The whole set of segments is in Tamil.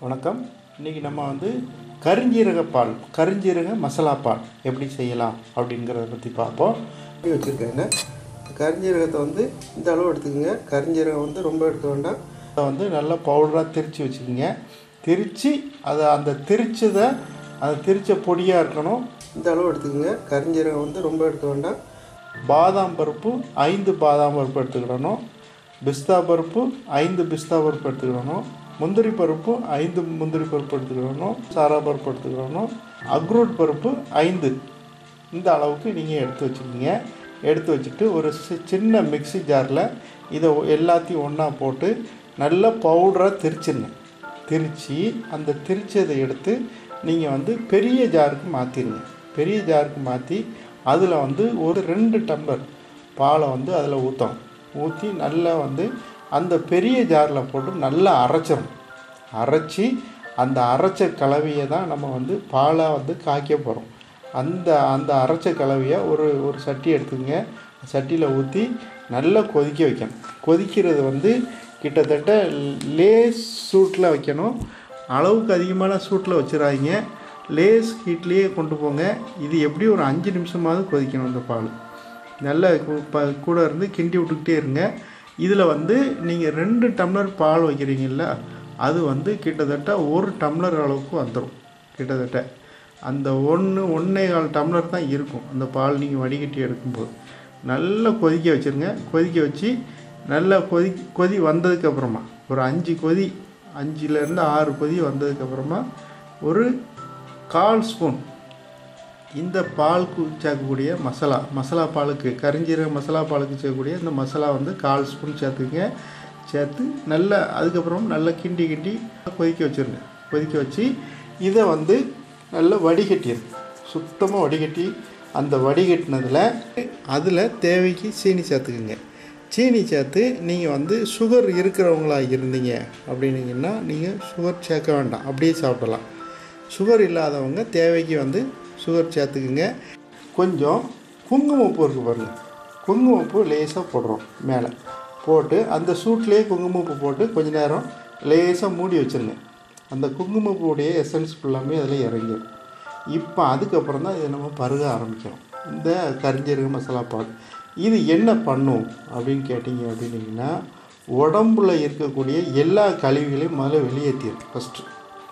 வணக்கம் இன்றைக்கி நம்ம வந்து கருஞ்சீரக பால் கருஞ்சீரக மசாலா பால் எப்படி செய்யலாம் அப்படிங்கிறத பற்றி பார்ப்போம் வச்சுருக்கேங்க கருஞ்சீரகத்தை வந்து இந்த அளவு எடுத்துக்கோங்க கருஞ்சீரகம் வந்து ரொம்ப எடுக்க வேண்டாம் அதை வந்து நல்லா பவுடராக திரித்து வச்சுக்கோங்க திரித்து அதை அந்த திரிச்சதை அந்த திரிச்ச பொடியாக இருக்கணும் இந்த அளவு எடுத்துக்கோங்க கருஞ்சீரகம் வந்து ரொம்ப எடுக்க வேண்டாம் பாதாம் பருப்பு ஐந்து பாதாம் பருப்பு எடுத்துக்கிடணும் பிஸ்தா பருப்பு ஐந்து பிஸ்தா பருப்பு எடுத்துக்கிடணும் முந்திரி பருப்பு ஐந்து முந்திரி பருப்பு எடுத்துக்கிடணும் சாரா பருப்பு எடுத்துக்கிடணும் அக்ரூட் பருப்பு ஐந்து இந்த அளவுக்கு நீங்கள் எடுத்து வச்சுக்கோங்க எடுத்து வச்சுட்டு ஒரு சி- சின்ன மிக்ஸி ஜாரில் இதை ஒ- எல்லாத்தையும் ஒன்றா போட்டு நல்ல பவுடராக திரிச்சிருங்க திரித்து அந்த திரிச்சதை எடுத்து நீங்கள் வந்து பெரிய ஜாருக்கு மாற்றிடுங்க பெரிய ஜாருக்கு மாற்றி அதில் வந்து ஒரு ரெண்டு டம்ளர் பாலை வந்து அதில் ஊற்றணும் ஊற்றி நல்லா வந்து அந்த பெரிய ஜாரில் போட்டு நல்லா அரைச்சிடணும் அரைச்சி அந்த அரைச்ச கலவையை தான் நம்ம வந்து பாலாக வந்து காய்க்க போகிறோம் அந்த அந்த அரைச்ச கலவையை ஒரு ஒரு சட்டி எடுத்துக்கங்க சட்டியில் ஊற்றி நல்லா கொதிக்க வைக்கணும் கொதிக்கிறது வந்து கிட்டத்தட்ட லேஸ் சூட்டில் வைக்கணும் அளவுக்கு அதிகமான சூட்டில் வச்சிடாதீங்க லேஸ் ஹீட்லேயே கொண்டு போங்க இது எப்படி ஒரு அஞ்சு நிமிஷமாவது கொதிக்கணும் இந்த பால் நல்ல கு- ப- கூட இருந்து கிண்டி விட்டுக்கிட்டே இருங்க இதில் வந்து நீங்கள் ரெண்டு டம்ளர் பால் வைக்கிறீங்கல்ல அது வந்து கிட்டத்தட்ட ஒரு டம்ளர் அளவுக்கு வந்துடும் கிட்டத்தட்ட அந்த ஒன்று ஒன்றே கால் டம்ளர் தான் இருக்கும் அந்த பால் நீங்கள் வடிகட்டி எடுக்கும்போது நல்லா கொதிக்க வச்சுருங்க கொதிக்க வச்சு நல்லா கொதி கொதி வந்ததுக்கப்புறமா ஒரு அஞ்சு கொதி அஞ்சுலேருந்து ஆறு கொதி வந்ததுக்கப்புறமா ஒரு கால் ஸ்பூன் இந்த பாலுக்கு சேர்க்கக்கூடிய மசாலா மசாலா பாலுக்கு கரிஞ்சீரக மசாலா பாலுக்கு சேர்க்கக்கூடிய இந்த மசாலா வந்து கால் ஸ்பூன் சேர்த்துக்கங்க சேர்த்து நல்லா அதுக்கப்புறம் நல்லா கிண்டி கிண்டி கொதிக்க வச்சுருங்க கொதிக்க வச்சு இதை வந்து நல்லா வடிகட்டிடுங்க சுத்தமாக வடிகட்டி அந்த வடிகட்டினதில் அதில் தேவைக்கு சீனி சேர்த்துக்குங்க சீனி சேர்த்து நீங்கள் வந்து சுகர் இருக்கிறவங்களா இருந்தீங்க அப்படின்னீங்கன்னா நீங்கள் சுகர் சேர்க்க வேண்டாம் அப்படியே சாப்பிடலாம் சுகர் இல்லாதவங்க தேவைக்கு வந்து சுகர் சேர்த்துக்குங்க கொஞ்சம் குங்குமப்பூ இருக்குது பாருங்கள் குங்குமப்பூ லேசாக போடுறோம் மேலே போட்டு அந்த சூட்லேயே குங்குமப்பூ போட்டு கொஞ்ச நேரம் லேசாக மூடி வச்சுருங்க அந்த குங்குமப்பூடைய எசன்ஸ் ஃபுல்லாமே அதில் இறங்கிடும் இப்போ அதுக்கப்புறம் தான் இதை நம்ம பருக ஆரம்பிக்கிறோம் இந்த கரிஞ்சீரக மசாலா பால் இது என்ன பண்ணும் அப்படின்னு கேட்டிங்க அப்படின்னீங்கன்னா உடம்புல இருக்கக்கூடிய எல்லா கழிவுகளையும் முதல்ல வெளியேற்றிடும் ஃபஸ்ட்டு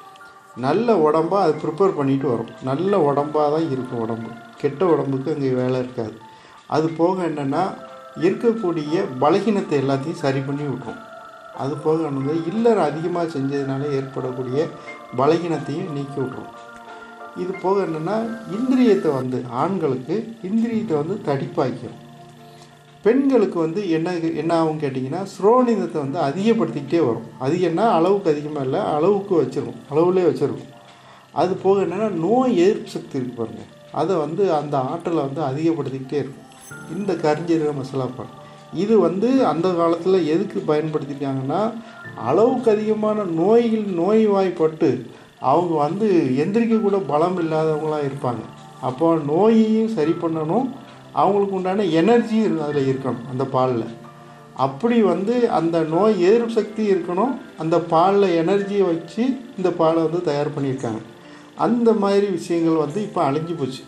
நல்ல உடம்பாக அது ப்ரிப்பேர் பண்ணிட்டு வரும் நல்ல உடம்பாக தான் இருக்கும் உடம்பு கெட்ட உடம்புக்கு அங்கே வேலை இருக்காது அது போக என்னென்னா இருக்கக்கூடிய பலகீனத்தை எல்லாத்தையும் சரி பண்ணி விட்ரும் அது போக வந்து இல்லற அதிகமாக செஞ்சதுனால ஏற்படக்கூடிய பலகீனத்தையும் நீக்கி விட்ரும் இது போக என்னென்னா இந்திரியத்தை வந்து ஆண்களுக்கு இந்திரியத்தை வந்து தடிப்பாக்கும் பெண்களுக்கு வந்து என்ன என்ன ஆகும் கேட்டிங்கன்னா ஸ்ரோனிதத்தை வந்து அதிகப்படுத்திக்கிட்டே வரும் அது என்ன அளவுக்கு அதிகமாக இல்லை அளவுக்கு வச்சிருக்கும் அளவுலேயே வச்சிருக்கும் அது போக என்னென்னா நோய் எதிர்ப்பு சக்தி இருக்கு பாருங்க அதை வந்து அந்த ஆற்றலை வந்து அதிகப்படுத்திக்கிட்டே இருக்கும் இந்த கரிஞ்சீரக மசாலா பால் இது வந்து அந்த காலத்தில் எதுக்கு பயன்படுத்தியிருக்காங்கன்னா அளவுக்கு அதிகமான நோய்கள் நோய்வாய்ப்பட்டு அவங்க வந்து எந்திரிக்க கூட பலம் இல்லாதவங்களாக இருப்பாங்க அப்போ நோயையும் சரி பண்ணணும் அவங்களுக்கு உண்டான எனர்ஜி அதில் இருக்கணும் அந்த பாலில் அப்படி வந்து அந்த நோய் எதிர்ப்பு சக்தி இருக்கணும் அந்த பாலில் எனர்ஜியை வச்சு இந்த பாலை வந்து தயார் பண்ணியிருக்காங்க அந்த மாதிரி விஷயங்கள் வந்து இப்போ அழிஞ்சு போச்சு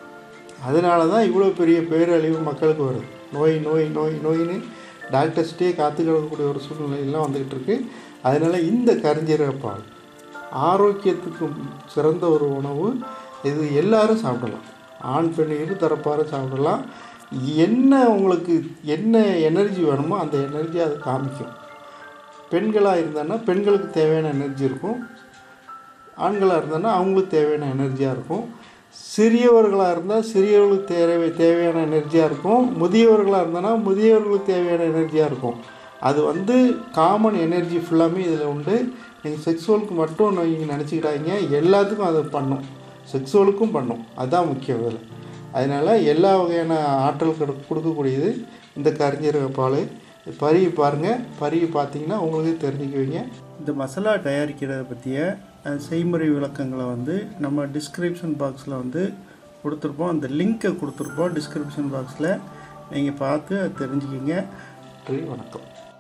அதனால தான் இவ்வளோ பெரிய பேரழிவு மக்களுக்கு வருது நோய் நோய் நோய் நோயின்னு டாக்டர்ஸ்டே காத்து கிடக்கக்கூடிய ஒரு சூழ்நிலையெல்லாம் வந்துக்கிட்டு இருக்கு அதனால் இந்த கரிஞ்சீரக பால் ஆரோக்கியத்துக்கு சிறந்த ஒரு உணவு இது எல்லாரும் சாப்பிடலாம் ஆண் பெண் இரு தரப்பாரும் சாப்பிடலாம் என்ன உங்களுக்கு என்ன எனர்ஜி வேணுமோ அந்த எனர்ஜி அது காமிக்கும் பெண்களாக இருந்தான்னா பெண்களுக்கு தேவையான எனர்ஜி இருக்கும் ஆண்களாக இருந்தான்னா அவங்களுக்கு தேவையான எனர்ஜியாக இருக்கும் சிறியவர்களாக இருந்தால் சிறியவர்களுக்கு தேவை தேவையான எனர்ஜியாக இருக்கும் முதியவர்களாக இருந்தானா முதியவர்களுக்கு தேவையான எனர்ஜியாக இருக்கும் அது வந்து காமன் எனர்ஜி ஃபுல்லாமே இதில் உண்டு நீங்கள் செக்ஸுவலுக்கு மட்டும் நீங்கள் நினச்சிக்கிட்டாங்க எல்லாத்துக்கும் அதை பண்ணும் செக்ஸுவலுக்கும் பண்ணும் அதுதான் முக்கியம் இதில் அதனால் எல்லா வகையான ஆற்றல் கொடு கொடுக்கக்கூடியது இந்த கரிஞ்சீரக பால் பருகி பாருங்கள் பருகி பார்த்தீங்கன்னா உங்களுக்கு தெரிஞ்சுக்குவீங்க இந்த மசாலா தயாரிக்கிறத பற்றிய அஹ், செய்முறை விளக்கங்களை வந்து நம்ம டிஸ்கிரிப்ஷன் பாக்ஸில் வந்து கொடுத்துருப்போம் அந்த லிங்க்கை கொடுத்துருப்போம் டிஸ்கிரிப்ஷன் பாக்ஸில் நீங்கள் பார்த்து அதை தெரிஞ்சுக்கிங்க நன்றி வணக்கம்